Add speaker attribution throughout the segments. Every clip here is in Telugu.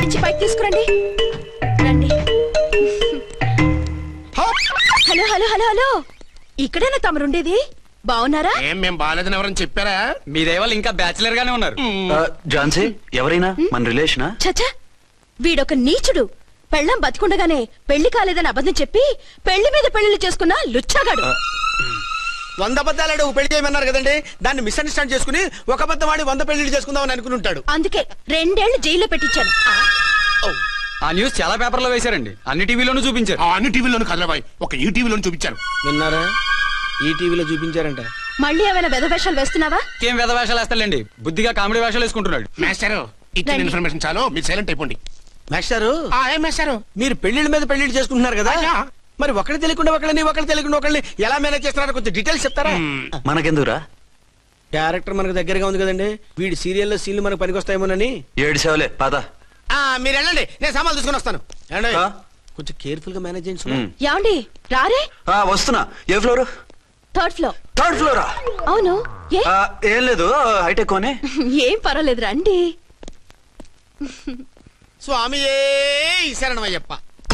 Speaker 1: నుంచి పైకి తీసుకురండి రండి హలో హలో హలో హలో ఇక్కడేనా తమరుండేది బాగున్నారా
Speaker 2: ఏం మేం బాగాలేదని ఎవరని చెప్పారా
Speaker 3: మీ దయవల్ల ఇంకా బ్యాచిలర్ గానే ఉన్నారు
Speaker 4: ఆ, ఝాన్సీ ఎవరైనా మన రిలేషనా
Speaker 1: చచ్చా వీడొక నీచుడు పెళ్ళం బతికుండగానే పెళ్లి కాలేదని అబద్ధం చెప్పి పెళ్లి మీద పెళ్లిళ్ళు చేసుకున్న లుచ్చాగాడు
Speaker 5: వంద అబద్ధాలు ఒక పెళ్లి చేయమన్నారు కదండి దాన్ని మిస్అండర్స్టాండ్ చేసుకుని ఒక అబద్ధం ఆడి వంద పెళ్లి చేసుకుందామని అనుకుని ఉంటాడు
Speaker 1: అందుకే రెండేళ్లు జైల్లో పెట్టించాను
Speaker 3: ఆ న్యూస్ చాలా పేపర్లో వేశారండి అన్ని టీవీలోనూ చూపించారు
Speaker 2: ఆ అన్ని టీవీలోను కదలబాయ్ ఒక ఈ టీవీలోను చూపించాను
Speaker 5: విన్నారా ఈ టీవీలో చూపించారంట
Speaker 1: మళ్ళీ ఏమైనా వెధవేషాలు వేస్తున్నావా
Speaker 3: ఏం వేద వేషాలు వేస్తాడండి బుద్ధిగా కామెడీ వేషాలు వేసుకుంటున్నాడు
Speaker 2: మాస్టారు ఇచ్చిన
Speaker 1: రండి.
Speaker 2: ఇన్ఫర్మేషన్ చాలు మీరు సైలెంట్ అయిపోండి
Speaker 5: మాస్టారు
Speaker 2: ఆ, ఏం మాస్టారు
Speaker 5: మీరు పెళ్లిళ్ళ మీద పెళ్లిళ్ళు చేసుకుంటున్నారు కదా
Speaker 2: అయ్యా.
Speaker 5: మరి ఒకటి తెలియకుండా ఒకళ్ళని ఒకటి తెలియకుండా ఒకళ్ళని ఎలా మేనేజ్ చేస్తున్నారో కొంచెం డీటెయిల్స్ చెప్తారా
Speaker 4: మనకెందుకురా
Speaker 5: క్యారెక్టర్ మనకు దగ్గరగా ఉంది కదండి వీడి సీరియల్లో సీన్లు మనకు పనికొస్తాయేమోనని
Speaker 4: ఏడు సేవలే పద
Speaker 5: ఆ, మీరు వెళ్ళండి నేను సామాన్లు తీసుకొని వస్తాను ఏమండి?
Speaker 4: ఆ?
Speaker 5: కొంచెం కేర్ఫుల్ గా మేనేజ్ చేయండి సుమా.
Speaker 4: ఉమ్.
Speaker 1: యాండి రారే
Speaker 4: ఆ, వస్తున్నా ఏ ఫ్లోర్
Speaker 1: థర్డ్ ఫ్లోర్
Speaker 4: థర్డ్ ఫ్లోరా
Speaker 1: అవును ఏ
Speaker 4: ఆ, ఏం లేదు హైటెక్ కోనే
Speaker 1: ఏం పర్వాలేదు రండి
Speaker 5: స్వామి ఏ శరణమయ్యప్ప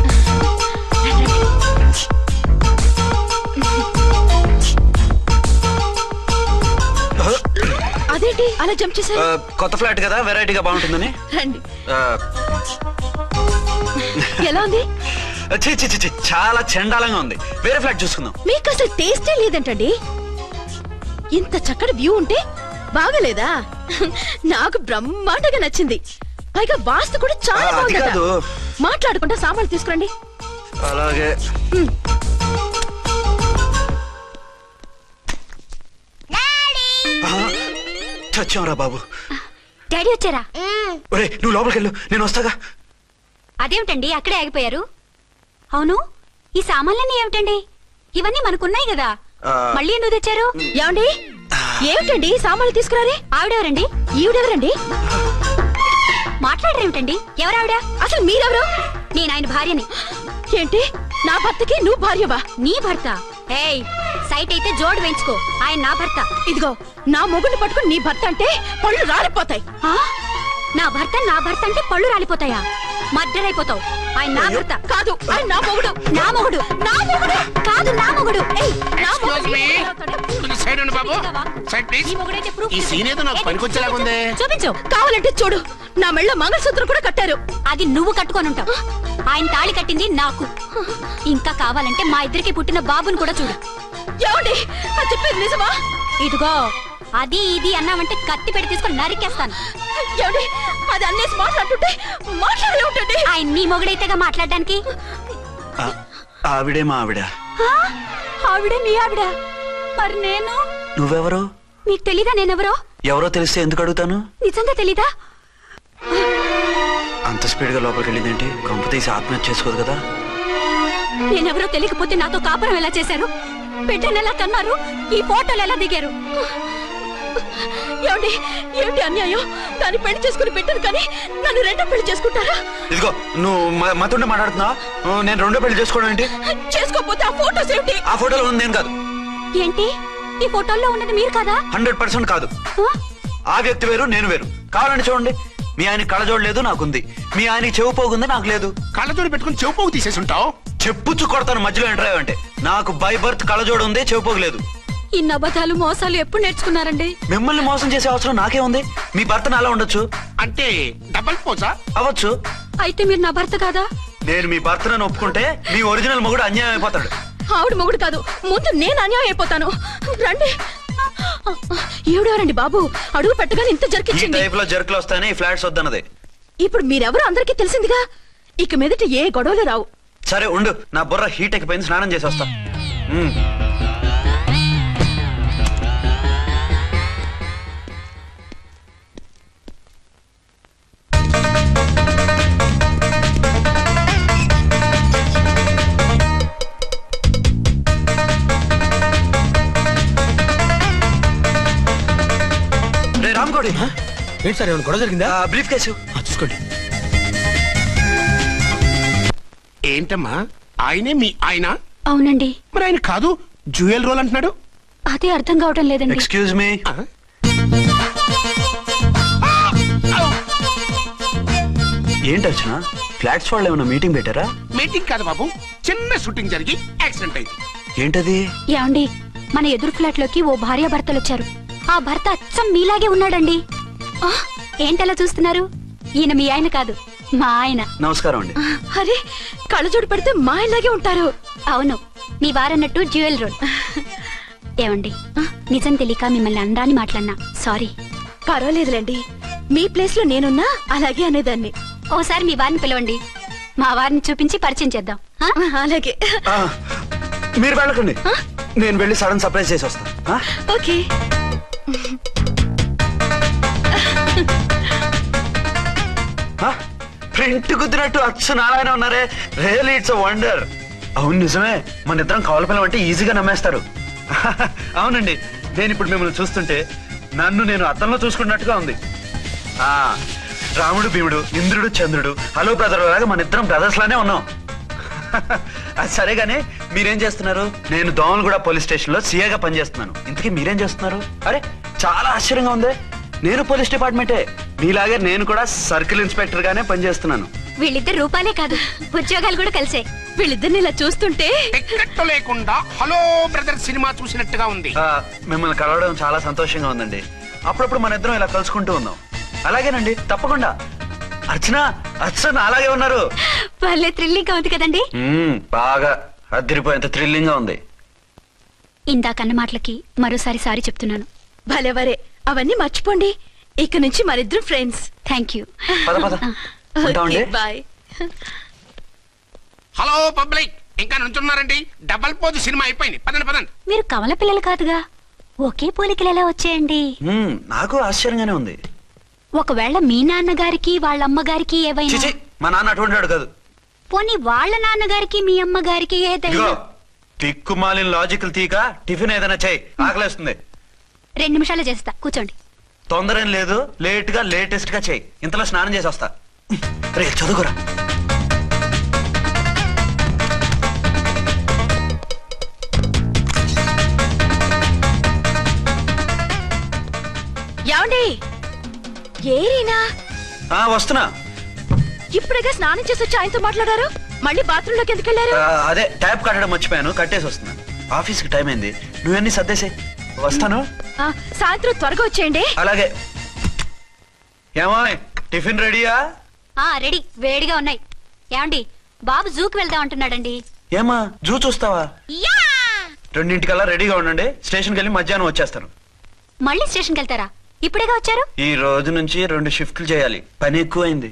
Speaker 1: అదేంటి అలా జంప్
Speaker 4: ఆ,
Speaker 1: చేశారు
Speaker 4: కొత్త ఫ్లాట్ కదా వెరైటీగా బాగుంటుందని
Speaker 1: రండి
Speaker 4: ఆ,
Speaker 1: ఎలా ఉంది
Speaker 4: ఛీ, ఛీ, ఛీ, ఛీ, చాలా చండాలంగా ఉంది వేరే ఫ్లాట్ చూసుకుందాం
Speaker 1: మీకు అసలు టేస్టే లేదంటండి ఇంత చక్కటి వ్యూ ఉంటే బాగలేదా నాకు బ్రహ్మాండంగా నచ్చింది పైగా వాస్తు కూడా చాలా
Speaker 4: ఆ, అది
Speaker 1: బాగుందట
Speaker 4: కాదు.
Speaker 1: మాట్లాడుకుంటా సామాన్లు తీసుకురండి
Speaker 4: అలాగే ఆ, చచ్చాంరా బాబు
Speaker 6: డాడీ వచ్చారా
Speaker 4: ఒరే నువ్వు లోపలికి వెళ్ళు నేను వస్తాగా
Speaker 6: అదేమిటండి అక్కడే ఆగిపోయారు అవును ఈ సామాన్లన్నీ ఏమిటండి ఇవన్నీ మనకున్నాయి కదా
Speaker 4: ఆ.
Speaker 6: మళ్ళీ ఎందుకు తెచ్చారు
Speaker 1: ఏమండి ఏమిటండి సామాన్లు తీసుకురారే
Speaker 6: ఆవిడెవరండి
Speaker 1: ఈవిడెవరండి
Speaker 6: మాట్లాడరేమిటండి ఎవరావిడ
Speaker 1: అసలు మీరెవరు
Speaker 6: నేను ఆయన భార్యని
Speaker 1: ఏంటి నా భర్తకి నువ్వు భార్యవా
Speaker 6: నీ భర్త ఏయ్ సైట్ అయితే జోడు వేయించుకో ఆయన నా భర్త
Speaker 1: ఇదిగో నా మొగుడిని పట్టుకుని నీ భర్త అంటే పళ్ళు రాలిపోతాయి
Speaker 6: ఆ? నా భర్త నా భర్త అంటే పళ్ళు రాలిపోతాయా మర్డర్ అయిపోతావు ఆయన నా భర్త
Speaker 1: కాదు ఆయన నా మొగుడు
Speaker 6: నా మొగుడు నా మొగుడు కాదు నా మొగుడు ఏయ్ నా
Speaker 2: Excuse
Speaker 6: మొగుడు
Speaker 2: me. కొంచెం సైడ్ ఉండు బాబు సైడ్ ప్లీజ్
Speaker 6: నీ మొగుడైతే proof
Speaker 2: ఈ సీన్ ఏదో నాకు
Speaker 6: ఏది?
Speaker 2: పనికొచ్చేలాగా ఉంది
Speaker 6: చూపించు
Speaker 1: కావాలంటే చూడు నా మెళ్ళ మంగళసూత్రం కూడా కట్టారు
Speaker 6: అది నువ్వు కట్టుకొని ఉంటావు ఆయన తాళి కట్టింది నాకు ఇంకా కావాలంటే మా ఇద్దరికి పుట్టిన బాబుని కూడా చూడు
Speaker 1: ఏమండి అది చెప్పేది నిజమా
Speaker 6: ఇదిగో అది ఇది అన్నావంటే కత్తి పెట్టి తీసుకొని నరికేస్తాను
Speaker 1: ఏమండి అది అన్నేసి మాట్లాడుతుంటే మాట్లాడే ఉంటుంది
Speaker 6: ఆయన నీ మొగుడైతేగా మాట్లాడడానికి
Speaker 4: ఆ, ఆవిడే మా ఆవిడ
Speaker 6: ఆ? ఆవిడే మీ ఆవిడ మరి నేను
Speaker 4: నువ్వెవరు
Speaker 6: మీకు తెలీదా నేనెవరో
Speaker 4: ఎవరో తెలిస్తే ఎందుకు అడుగుతాను
Speaker 6: నిజంగా తెలీదా
Speaker 4: అంత స్పీడ్ గా లోపలికి వెళ్ళిందేంటి కొంప తీసి ఆత్మహత్య చేసుకోదు కదా
Speaker 6: నేనెవరో తెలియకపోతే నాతో కాపురం ఎలా చేశారు బిడ్డను ఎలా కన్నారు ఈ ఫోటోలు ఎలా దిగారు
Speaker 1: ఏమండి ఏమిటి అన్యాయం దాన్ని పెళ్లి చేసుకుని పెట్టను కానీ నన్ను రెండో పెళ్లి చేసుకుంటారా
Speaker 4: ఇదిగో నువ్వు మ- మతుండే మాట్లాడుతున్నావా ఆ, నేను రెండో పెళ్లి చేసుకోవడం ఏంటి
Speaker 1: చేసుకోకపోతే ఆ ఫోటోస్ ఏమిటి
Speaker 4: ఆ ఫోటోలో ఉంది నేను కాదు
Speaker 6: ఏంటి ఈ ఫోటోల్లో ఉన్నది మీరు కదా
Speaker 4: హండ్రెడ్ పర్సెంట్ కాదు
Speaker 6: ఆ?
Speaker 4: ఆ వ్యక్తి వేరు నేను వేరు కావాలని చూడండి మీ ఆయన కళ్ళజోడు లేదు నాకుంది మీ ఆయనకి చెవు పోగుంది నాకు లేదు
Speaker 2: కళ్ళజోడు పెట్టుకుని చెవుపోగు తీసేసి ఉంటావు
Speaker 4: చెప్పుచ్చు కొడతాను మధ్యలో ఎంటర్ అంటే నాకు బై బర్త్ కళ్ళజోడు ఉంది చెవు పోగు లేదు
Speaker 6: ఇన్ని అబద్ధాలు మోసాలు ఎప్పుడు నేర్చుకున్నారండి
Speaker 4: మిమ్మల్ని మోసం చేసే అవసరం నాకే ఉంది మీ భర్తను అలా ఉండొచ్చు
Speaker 2: అంటే డబల్ పోజా
Speaker 4: అవ్వచ్చు
Speaker 6: అయితే మీరు నా భర్త కాదా
Speaker 4: నేను మీ భర్తను ఒప్పుకుంటే మీ ఒరిజినల్ మొగుడు అన్యాయం అయిపోతాడు
Speaker 1: ఆవిడ మొగుడు కాదు ముందు నేను అన్యాయం అయిపోతాను రండి ఈవిడెవరండి బాబు అడుగు పెట్టగానే ఇంత
Speaker 4: ఈ
Speaker 1: జరికిచ్చింది
Speaker 4: టైప్ లో జర్కులు వస్తాయని ఈ ఫ్లాట్స్ వద్దన్నది
Speaker 1: ఇప్పుడు మీరెవరు అందరికీ తెలిసిందిగా ఇక మీదట ఏ గొడవలు రావు
Speaker 4: సరే ఉండు నా బుర్ర హీట్ ఎక్కిపోయింది స్నానం చేసి వస్తా ఉమ్. రే రామ్కోడి
Speaker 5: ఏంటి సార్ ఏమైనా గొడవ జరిగిందా
Speaker 4: బ్రీఫ్ కేసు
Speaker 5: ఆ, చూసుకోండి
Speaker 2: ఏంటమ్మా ఆయనే మీ ఆయన
Speaker 6: అవునండి
Speaker 2: మరి ఆయన కాదు జ్యూయల్ రోల్ అంటున్నాడు
Speaker 6: అదే అర్థం కావటం లేదండి
Speaker 4: ఎక్స్క్యూజ్ మీ
Speaker 2: ఆ?
Speaker 4: ఏంటి అర్చన ఫ్లాట్స్ వాళ్ళు ఏమైనా మీటింగ్ పెట్టారా
Speaker 2: మీటింగ్ కాదు బాబు చిన్న షూటింగ్ జరిగి యాక్సిడెంట్ అయింది
Speaker 4: ఏంటది
Speaker 6: ఏమండి మన ఎదురు ఫ్లాట్ లోకి ఓ భార్య భర్తలు వచ్చారు ఆ భర్త అచ్చం మీలాగే ఉన్నాడండి ఆ, ఏంటలా చూస్తున్నారు ఈయన మీ ఆయన కాదు మా ఆయన
Speaker 4: నమస్కారం అండి
Speaker 1: అరే కళ్ళజోడు పెడితే మా ఇలాగే ఉంటారు
Speaker 6: అవును మీ వారన్నట్టు జ్యువెల్ రోడ్ ఏమండి నిజం తెలియక మిమ్మల్ని అందాన్ని మాట్లాడినా సారీ
Speaker 1: పర్వాలేదులేండి మీ ప్లేస్ లో నేనున్నా అలాగే అనేదాన్ని
Speaker 6: ఓసారి మీ వారిని పిలవండి మా వారిని చూపించి పరిచయం చేద్దాం ఆ?
Speaker 1: అలాగే
Speaker 4: ఆ, మీరు వెళ్ళకండి నేను వెళ్ళి సడన్ సర్ప్రైజ్ చేసి వస్తాను ఆ?
Speaker 1: ఓకే
Speaker 4: ఆ? ప్రింట్ కుదిరినట్టు అచ్చు నారాయణ ఉన్నారే రియల్ ఇట్స్ వండర్ అవును నిజమే మన ఇద్దరం కవల పిల్లం అంటే ఈజీగా నమ్మేస్తారు అవునండి నేను ఇప్పుడు మిమ్మల్ని చూస్తుంటే నన్ను నేను అద్దంలో చూసుకున్నట్టుగా ఉంది ఆ రాముడు భీముడు ఇంద్రుడు చంద్రుడు హలో బ్రదర్ లాగా మన ఇద్దరం బ్రదర్స్ లానే ఉన్నాం అది సరే గానీ మీరేం చేస్తున్నారు నేను దోమలగూడ పోలీస్ స్టేషన్ లో సీఏగా పనిచేస్తున్నాను ఇంతకీ మీరేం చేస్తున్నారు అరే చాలా ఆశ్చర్యంగా ఉంది నేను పోలీస్ డిపార్ట్మెంటే మీలాగే నేను కూడా సర్కిల్ ఇన్స్పెక్టర్ గానే పనిచేస్తున్నాను
Speaker 6: వీళ్ళిద్దరు రూపాలే కాదు ఉద్యోగాలు కూడా కలిసే
Speaker 1: వీళ్ళిద్దరిని ఇలా చూస్తుంటే
Speaker 2: టిక్కెట్ లేకుండా హలో బ్రదర్ సినిమా చూసినట్టుగా ఉంది
Speaker 4: ఆ, మిమ్మల్ని కలవడం చాలా సంతోషంగా ఉందండి అప్పుడప్పుడు మన ఇద్దరం ఇలా కలుసుకుంటూ ఉన్నాం అలాగేనండి తప్పకుండా అర్చన అర్చన అలాగే ఉన్నారు
Speaker 6: వాళ్ళే థ్రిల్లింగ్ గా ఉంది కదండి
Speaker 4: మ్మ్, బాగా అదిరిపోయేంత థ్రిల్లింగ్ గా ఉంది
Speaker 6: ఇందాకన్న మాటలకి మరోసారి సారీ చెప్తున్నాను
Speaker 1: భలేవరే అవన్నీ మర్చిపోండి ఇక నుంచి మరిద్దరం ఫ్రెండ్స్
Speaker 6: థ్యాంక్ యూ
Speaker 4: పద పద ఉంటామండి
Speaker 1: బాయ్
Speaker 2: హలో పబ్లిక్ ఇంకా నుంచున్నారండి డబల్ పోజ్ సినిమా అయిపోయింది పదండి పదండి
Speaker 6: మీరు కమల పిల్లలు కాదుగా ఒకే పోలికలు ఎలా వచ్చాయండి
Speaker 4: మ్మ్, నాకు ఆశ్చర్యంగానే ఉంది
Speaker 6: ఒకవేళ మీ నాన్నగారికి వాళ్ళ అమ్మగారికి ఏవైనా
Speaker 4: చిచి మా నాన్న అటువంటి వాడు కాదు
Speaker 6: పోనీ వాళ్ళ నాన్నగారికి మీ అమ్మగారికి ఏదైనా
Speaker 4: ఇదిగో తిక్కుమాలిన లాజికల్ తీక టిఫిన్ ఏదైనా చేయి ఆకలేస్తుంది
Speaker 6: రెండు నిమిషాలు చేస్తా కూర్చోండి
Speaker 4: తొందర ఏం లేదు లేట్ గా లేటెస్ట్ గా చేయి ఇంతలో స్నానం చేసి వస్తా రే చదువుకురా
Speaker 1: ఏమండి ఏరీనా
Speaker 4: ఆ, వస్తున్నా
Speaker 1: ఇప్పుడేగా స్నానం చేసి వచ్చి ఆయనతో మాట్లాడారు మళ్ళీ బాత్రూమ్ లోకి ఎందుకు వెళ్ళారు
Speaker 4: ఆ, అదే ట్యాప్ కట్టడం మర్చిపోయాను కట్టేసి వస్తున్నా ఆఫీస్ కి టైం అయింది నువ్వన్నీ సర్దేసే వస్తాను
Speaker 1: ఆ, సాయంత్రం త్వరగా వచ్చేయండి
Speaker 4: అలాగే ఏమో టిఫిన్ రెడీయా
Speaker 6: ఆ రెడీ వేడిగా ఉన్నాయి ఏమండి బాబు జూకి వెళ్దాం అంటున్నాడండి
Speaker 4: ఏమా జూ చూస్తావా
Speaker 6: యా!
Speaker 4: రెండింటికల్లా రెడీగా ఉండండి స్టేషన్కి వెళ్ళి మధ్యాహ్నం వచ్చేస్తాను
Speaker 6: మళ్ళీ స్టేషన్కి వెళ్తారా ఇప్పుడేగా వచ్చారు
Speaker 4: ఈ రోజు నుంచి రెండు షిఫ్ట్లు చేయాలి పని ఎక్కువైంది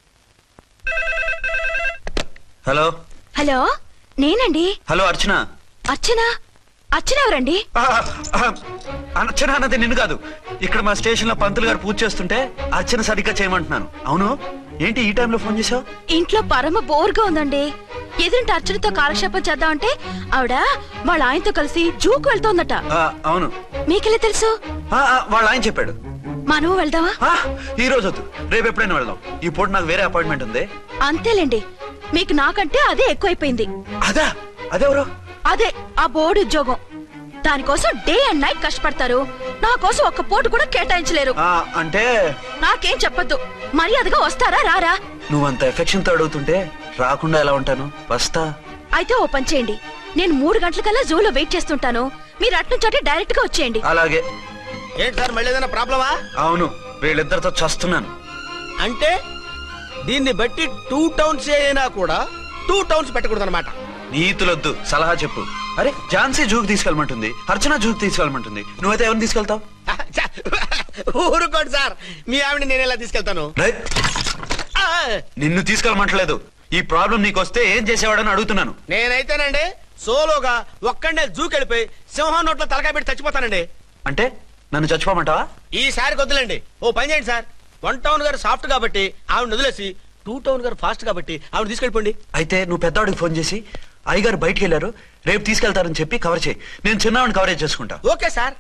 Speaker 4: హలో
Speaker 1: హలో నేనండి
Speaker 4: హలో అర్చన
Speaker 1: అర్చన అర్చన ఎవరండి
Speaker 4: ఆ, ఆ, అర్చన అన్నది నిన్ను కాదు ఇక్కడ మా స్టేషన్ లో పంతులు గారు పూజ చేస్తుంటే అర్చన సరిగ్గా చేయమంటున్నాను అవును ఏంటి ఈ టైంలో ఫోన్ చేసావు
Speaker 1: ఇంట్లో పరమ బోర్గా ఉందండి ఎదురింటి అర్చనతో కాలక్షేపం చేద్దామంటే ఆవిడ వాళ్ళ ఆయనతో కలిసి జూకు వెళ్తోందట
Speaker 4: ఆ, అవును
Speaker 1: మీకెళ్ళి తెలుసు
Speaker 4: ఆ, ఆ, వాళ్ళ ఆయన చెప్పాడు
Speaker 1: మనము వెళ్దామా
Speaker 4: ఆ, ఈ రోజు వద్దు రేపు ఎప్పుడైనా వెళ్దాం ఈ పూట నాకు వేరే అపాయింట్మెంట్ ఉంది
Speaker 1: అంతేలేండి మీకు నాకంటే అదే ఎక్కువైపోయింది
Speaker 4: అదా అదెవరు
Speaker 1: అదే ఆ బోర్డు ఉద్యోగం దానికోసం డే అండ్ నైట్ కష్టపడతారు నా కోసం ఒక్క పోటు కూడా కేటాయించలేరు
Speaker 4: ఆ, అంటే
Speaker 1: నాకేం చెప్పొద్దు మర్యాదగా వస్తారా రారా
Speaker 4: నువ్వంత ఎఫెక్షన్ తో అడుగుతుంటే రాకుండా ఎలా ఉంటాను వస్తా
Speaker 1: అయితే ఓ పని చేయండి నేను మూడు గంటలకల్లా జూలో వెయిట్ చేస్తుంటాను మీరు అట్నుంచోటి డైరెక్ట్ గా వచ్చేయండి
Speaker 4: అలాగే
Speaker 5: ఏంటి సార్ మళ్ళీ ఏదైనా ప్రాబ్లమా
Speaker 4: అవును వీళ్ళిద్దరితో చస్తున్నాను
Speaker 5: అంటే దీన్ని బట్టి టూ టౌన్స్ అయినా కూడా టూ టౌన్స్ పెట్టకూడదు అనమాట
Speaker 4: నీతులొద్దు సలహా చెప్పు అరే ఝాన్సీ జూకి తీసుకెళ్ళమంటుంది అర్చన జూకి తీసుకెళ్ళమంటుంది నువ్వైతే ఎవరిని తీసుకెళ్తావు
Speaker 5: ఊరుకోండి సార్ మీ ఆవిడ నేను ఎలా తీసుకెళ్తాను
Speaker 4: రేయ్,
Speaker 5: ఆ,
Speaker 4: నిన్ను తీసుకెళ్ళమంటలేదు ఈ ప్రాబ్లం నీకు వస్తే ఏం చేసేవాడని అడుగుతున్నాను
Speaker 5: నేనైతేనండి సోలోగా ఒక్కడే జూకెళ్ళిపోయి సింహం నోట్లో తలకాయ పెట్టి చచ్చిపోతానండి
Speaker 4: అంటే నన్ను చచ్చిపోమంటావా
Speaker 5: ఈసారి వద్దులండి ఓ పని చేయండి సార్ వన్ టౌన్ గారు సాఫ్ట్ కాబట్టి ఆవిడ వదిలేసి టూ టౌన్ గారు ఫాస్ట్ కాబట్టి ఆవిడ తీసుకెళ్ళిపోండి
Speaker 4: అయితే నువ్వు పెద్దవాడికి ఫోన్ చేసి అయ్యగారు బయటికి వెళ్ళారు రేపు తీసుకెళ్తారని చెప్పి కవర్ చేయి నేను చిన్నవాడిని కవరేజ్ చేసుకుంటా
Speaker 5: ఓకే సార్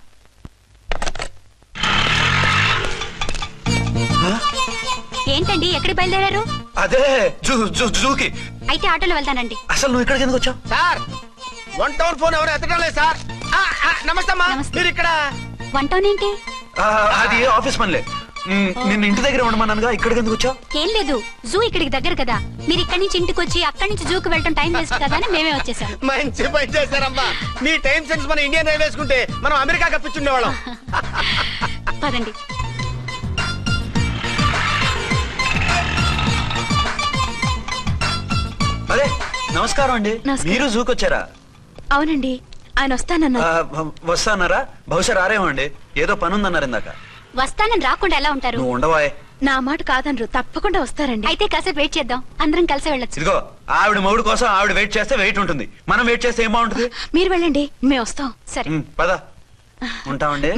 Speaker 6: ఏంటండి ఎక్కడికి బయలుదేరారు
Speaker 4: అదే జూ జూ జూకి
Speaker 6: అయితే ఆటోలో వెళ్తానండి
Speaker 4: అసలు నువ్వు ఇక్కడికి ఎందుకు వచ్చావు
Speaker 5: సార్ వన్ టౌన్ ఫోన్ ఎవరు ఎత్తడం లేదు సార్ ఆ, ఆ, నమస్తే అమ్మా
Speaker 6: నమస్తే.
Speaker 5: మీరు ఇక్కడ
Speaker 6: వంటోనేంటి
Speaker 4: ఆ, అది ఆఫీస్ పనిలే మ్, నిన్ను ఇంటి దగ్గర ఉండమన్నానుగా ఇక్కడికి ఎందుకు వచ్చావు
Speaker 6: ఏం లేదు జూ ఇక్కడికి దగ్గర కదా మీరు ఇక్కడి నుంచి ఇంటికి వచ్చి అక్కడి నుంచి జూకి వెళ్ళటం టైం వేస్ట్ కదా అని మేమే వచ్చేసాం
Speaker 5: మంచి పని చేశారమ్మా మీ టైం సెన్స్ మన ఇండియన్ రైల్వేస్ కుంటే మనం అమెరికా కప్పించుండేవాళ్ళం
Speaker 6: పదండి
Speaker 4: అదే నమస్కారం అండి
Speaker 1: నమస్కారం.
Speaker 4: మీరు జూకొచ్చారా
Speaker 1: అవునండి ఆయన వస్తానన్నారు
Speaker 4: ఆ, వ- వస్తానారా బహుశా రారేమో అండి ఏదో పని ఉందన్నారు ఇందాక
Speaker 6: వస్తానని రాకుండా ఎలా ఉంటారు
Speaker 4: నువ్వు ఉండవాయ్
Speaker 1: నా మాట కాదనరు తప్పకుండా వస్తారండి
Speaker 6: అయితే కాసేపు వెయిట్ చేద్దాం అందరం కలిసి వెళ్ళొచ్చు
Speaker 4: ఇదిగో ఆవిడ మొగుడు కోసం ఆవిడ వెయిట్ చేస్తే వెయిట్ ఉంటుంది మనం వెయిట్ చేస్తే ఏం బాగుంటుంది
Speaker 1: మీరు వెళ్ళండి మేము వస్తాం
Speaker 6: సరే
Speaker 4: మ్, పద ఉంటామండి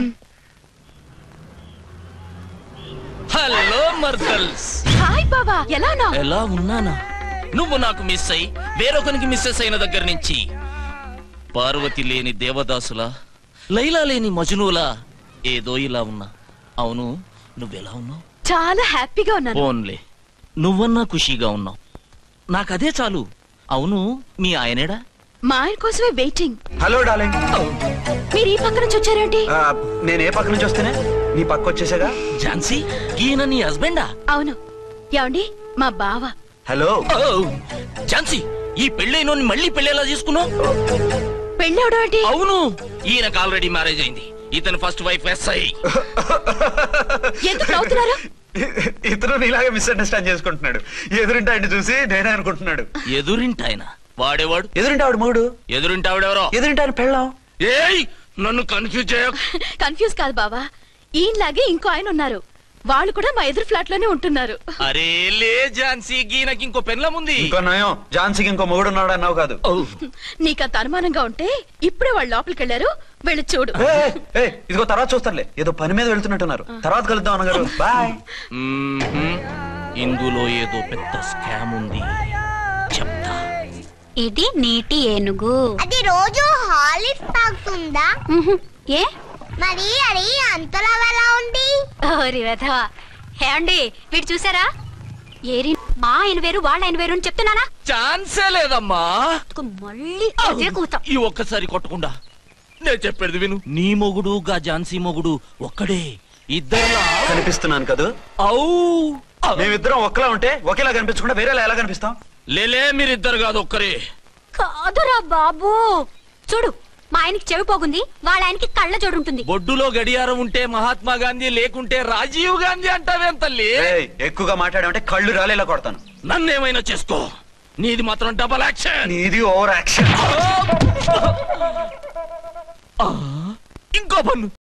Speaker 7: హలో మర్దల్స్
Speaker 1: హాయ్ బాబా ఎలా ఉన్నావు
Speaker 7: ఎలా ఉన్నానా నువ్వు నాకు మిస్ అయి వేరొకరికి మిస్సెస్ అయిన దగ్గర నుంచి పార్వతి లేని దేవదాసులా లైలా లేని మజునులా ఏదో ఇలా ఉన్నా అవును నువ్వెలా ఉన్నావు
Speaker 1: చాలా హ్యాపీగా ఉన్నాను
Speaker 7: ఓన్లే నువ్వన్నా ఖుషీగా ఉన్నావు నాకదే చాలు అవును మీ ఆయనేడా
Speaker 1: మా ఆయన కోసమే వెయిటింగ్
Speaker 4: హలో డార్లింగ్
Speaker 1: మీరు ఈ పక్క నుంచి వచ్చారేంటి
Speaker 4: ఆ, నేను ఏ పక్క నుంచి వస్తేనే నీ పక్క వచ్చేసాగా
Speaker 7: ఝాన్సీ ఈయన నీ హస్బెండా
Speaker 1: అవును ఏమండి మా బావ
Speaker 4: హలో
Speaker 7: ఓ, ఝాన్సీ ఈ పెళ్ళైనోని మళ్ళీ పెళ్ళేలా చేసుకున్నావు
Speaker 1: పెళ్ళవడం ఏంటి
Speaker 7: అవును ఈయనకు ఆల్రెడీ మ్యారేజ్ అయింది ఇతను ఫస్ట్ వైఫ్ ఎస్ఐ
Speaker 1: ఎందుకు నవ్వుతున్నారు
Speaker 4: ఇతను నీలాగే మిస్అండర్స్టాండ్ చేసుకుంటున్నాడు ఎదురింటి ఆయన చూసి నేనే అనుకుంటున్నాడు
Speaker 7: ఎదురింటాయన వాడేవాడు
Speaker 4: ఎదురింటి ఆవిడ మొగుడు
Speaker 7: ఎదురింటావిడెవరో
Speaker 4: ఎదురింటి ఆయన పెళ్ళాం
Speaker 7: ఏయ్ నన్ను కన్ఫ్యూజ్ చేయ
Speaker 1: కన్ఫ్యూజ్ కాదు బావా ఈయనలాగే ఇంకో ఆయన ఉన్నారు వాళ్ళు కూడా మా ఎదురు ఫ్లాట్ లోనే ఉంటున్నారు
Speaker 7: అరే లే ఝాన్సీ గీనకి ఇంకో పెన్లం ఉంది
Speaker 4: ఇంకో నయం ఝాన్సీకి ఇంకో మొగుడు ఉన్నాడు అన్నావు కాదు
Speaker 7: ఓ,
Speaker 1: నీకంత అనుమానంగా ఉంటే ఇప్పుడే వాళ్ళు లోపలికి వెళ్ళారు వెళ్ళి చూడు
Speaker 4: ఏ, ఏ, ఏ, ఇదిగో తర్వాత చూస్తారులే ఏదో పని మీద వెళ్తున్నట్టున్నారు తర్వాత కలుద్దాం అన్నగారు బాయ్
Speaker 7: మ్మ్హ్మ్. ఇందులో ఏదో పెద్ద స్కామ్ ఉంది చెప్తా
Speaker 6: ఇది నీటి ఏనుగు
Speaker 8: అది రోజు హాలిక్స్ తాగుతుందా
Speaker 6: ఉహు, ఏ
Speaker 8: మరి అది అంతలా ఎలా ఉంది
Speaker 6: ఓరి వెధవా ఏమండి వీడు చూసారా ఏరి మా ఆయన వేరు వాళ్ళ ఆయన వేరు అని చెప్తున్నానా
Speaker 7: ఛాన్సే లేదమ్మా
Speaker 6: మళ్ళీ అదే కూత
Speaker 7: ఈ ఒక్కసారి కొట్టకుండా నేను చెప్పేది విను నీ మొగుడు గా ఝాన్సీ మొగుడు ఒక్కడే ఇద్దరులా
Speaker 4: కనిపిస్తున్నాను కదా
Speaker 7: ఔ ఔ.
Speaker 4: మేమిద్దరం ఒక్కలా ఉంటే ఒకేలా కనిపించకుండా వేరేలా ఎలా కనిపిస్తాం
Speaker 7: లేలే మీరిద్దరు కాదు ఒక్కరే
Speaker 6: కాదురా బాబు చూడు మా ఆయనకి చెవి పోగుంది వాళ్ళ ఆయనకి కళ్ళ జోడు ఉంటుంది
Speaker 7: బొడ్డులో గడియారం ఉంటే మహాత్మా గాంధీ లేకుంటే రాజీవ్ గాంధీ అంటావేం తల్లి
Speaker 4: ఏయ్, ఎక్కువగా మాట్లాడామంటే కళ్ళు రాలేలా కొడతాను
Speaker 7: నన్నేమైనా చేసుకో నీది మాత్రం డబల్ యాక్షన్
Speaker 4: నీది ఓవర్ యాక్షన్
Speaker 7: ఇంకో పన్ను